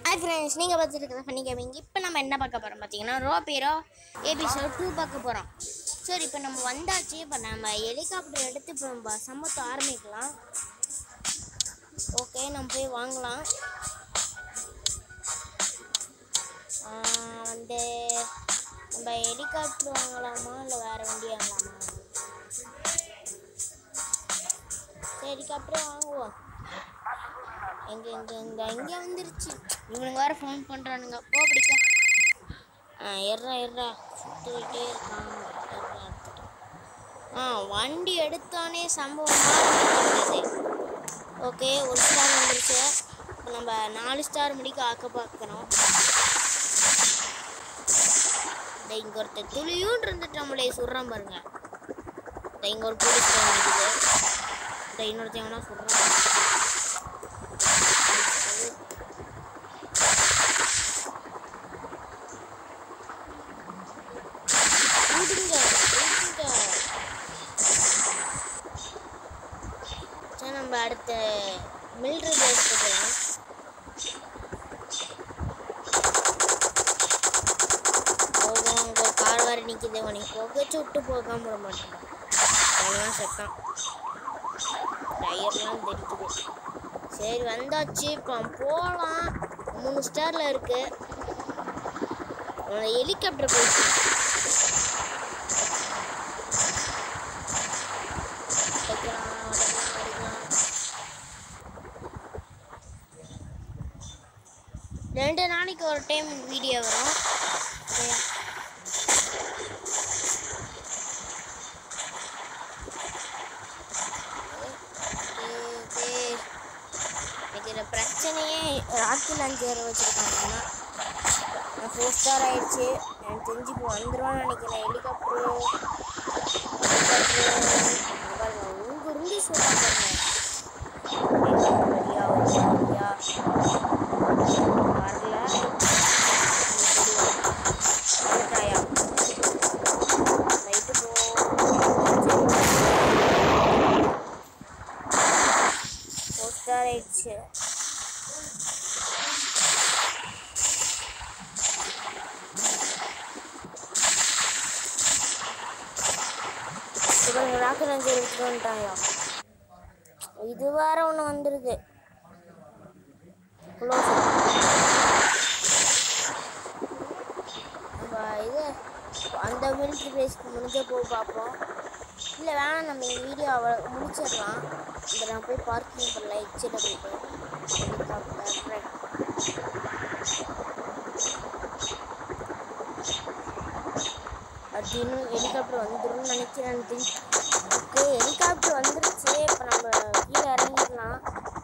Hi friends நீங்கள் பார்த்துட்டு இருக்கிற ஃபன்னி கேமிங் இப்போ நம்ம என்ன பார்க்க போகிறோம் பார்த்தீங்கன்னா ரோ பேரோ எபிசோட் டூ பார்க்க போகிறோம் சரி இப்போ நம்ம வந்தாச்சு இப்போ நம்ம ஹெலிகாப்டர் எடுத்து இப்போ நம்ம சமத்து ஆரம்பிக்கலாம் ஓகே நம்ம போய் வாங்கலாம் ஆஹ் வந்து நம்ம ஹெலிகாப்டர் வாங்கலாமா இல்லை வேறு வண்டி வாங்கலாமா சரி ஹெலிகாப்டரே வாங்குவோம் எங்க எங்க எங்க எங்க வந்துருச்சு இவனுங்க வேற ஃபோன் பண்றானுங்க போ பிடிக்க ஆ எர்றா எர்றா சுத்திக்கிட்டே இருக்கான் எர்றா எடுத்துட்டேன். ஆ வண்டி எடுத்தானே சம்பவம் இருந்தது ஓகே ஒரு ஸ்டார் வந்துருச்சு இப்போ நம்ம நாலு ஸ்டார் முடிக்க ஆக்க பார்க்கணும் இந்த இங்க ஒருத்தர் துளியும் இருந்துட்டு நம்மளே சுடுறான் பாருங்க இந்த இங்க ஒரு போலீஸ் நிற்குது இந்த இன்னொருத்தன் வேணா சுடுறான் விடுங்க, விடுங்க. சரி நம்ம அடுத்த மிலிட்ரி பேஸ் போகலாம் போகும் அங்கே ஒரு கார் வேறு நிற்கிது உனக்கு புகைச்சு விட்டு போகாம விட மாட்டேன் அதெல்லாம் செத்தான் டயர்லாம் தெரிக்குது சரி வந்தாச்சு இப்போ போகலாம் மூணு ஸ்டாரில் இருக்கு ஹெலிகாப்டர் போயிடுச்சு அடிக்கலாம், அடிக்கலாம், அடிக்கலாம். ரெண்டு நாளைக்கு ஒரு டைம் வீடியோ வரும் சரியா? Okay, okay. எனக்கு இதில் பிரச்சனையே ராக்கெட் லான்ச்சர் வச்சுருக்காங்கன்னா நான் ஃபோர் ஸ்டார் ஆயிடுச்சு எனக்கு தெரிஞ்சு இப்போ வந்துருவான்னு நினைக்கிறேன் ஹெலிகாப்டரு உங்க இருந்து சொல்றாங்க வரியா வரியா வரல வந்துட்டாயா ரைட்டு போ ஃபோர் ஸ்டார் ஆயிடுச்சு இவங்க ராக்கெட் அஞ்சு எடுத்துட்டு வந்துட்டாயா இது வேற ஒன்று வந்துருது Close. நம்ம இது அந்த மிலிட்ரி பேஸ்க்கு முடிஞ்ச போய் பார்ப்போம் இல்லை வேணாம் நம்ம இந்த வீடியோ அவ முடிச்சிடலாம் இந்த நான் போய் பார்க்கிங் பண்ணல எக்ஸில் போயிட்டு ஹெலிகாப்டர் அது இன்னும் ஹெலிகாப்டர் வந்துடும் நினைக்கிறேன் ஓகே ஹெலிகாப்டர் வந்துருச்சு இப்போ நம்ம கீழே இறங்கிடலாம்